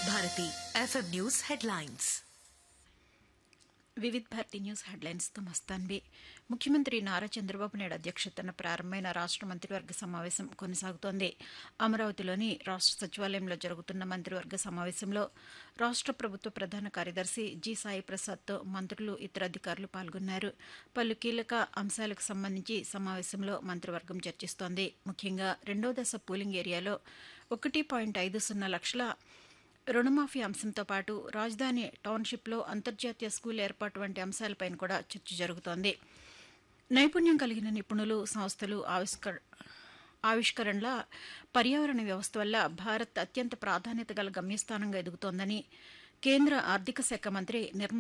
Bharati FM news headlines Vividh Bharati news హెడ్లైన్స్తో మస్తాన్వి ముఖ్యమంత్రి నారా చంద్రబాబు నాయుడు అధ్యక్షతన ప్రారంభమైన రాష్ట్ర మంత్రివర్గ సమావేశం కొనసాగుతోంది అమరావతిలోని రాష్ట్ర సచివాలయంలో జరుగుతున్న మంత్రివర్గ సమావేశంలో రాష్ట్ర ప్రభుత్వ ప్రధాన కార్యదర్శి జి సాయి ప్రసాద్తో మంత్రులు ఇతర అధికారులు పాల్గొన్నారు పలు కీలక అంశాలకు సంబంధించి సమావేశంలో మంత్రివర్గం చర్చిస్తోంది ముఖ్యంగా రెండో దశ పూలింగ్ ఏరియాలో ఒకటి పాయింట్ ఐదు సున్నా లక్షల రుణమాఫీ అంశంతో పాటు రాజధాని టౌన్షిప్లో అంతర్జాతీయ స్కూల్ ఏర్పాటు వంటి అంశాలపైన కూడా చర్చ జరుగుతోంది నైపుణ్యం కలిగిన నిపుణులు సంస్థలు ఆవిష్కర ఆవిష్కరణల పర్యావరణ వ్యవస్థ వల్ల భారత్ అత్యంత ప్రాధాన్యత గల గమ్యస్థానంగా ఎదుగుతోందని కేంద్ర ఆర్థిక శాఖ మంత్రి నిర్మలా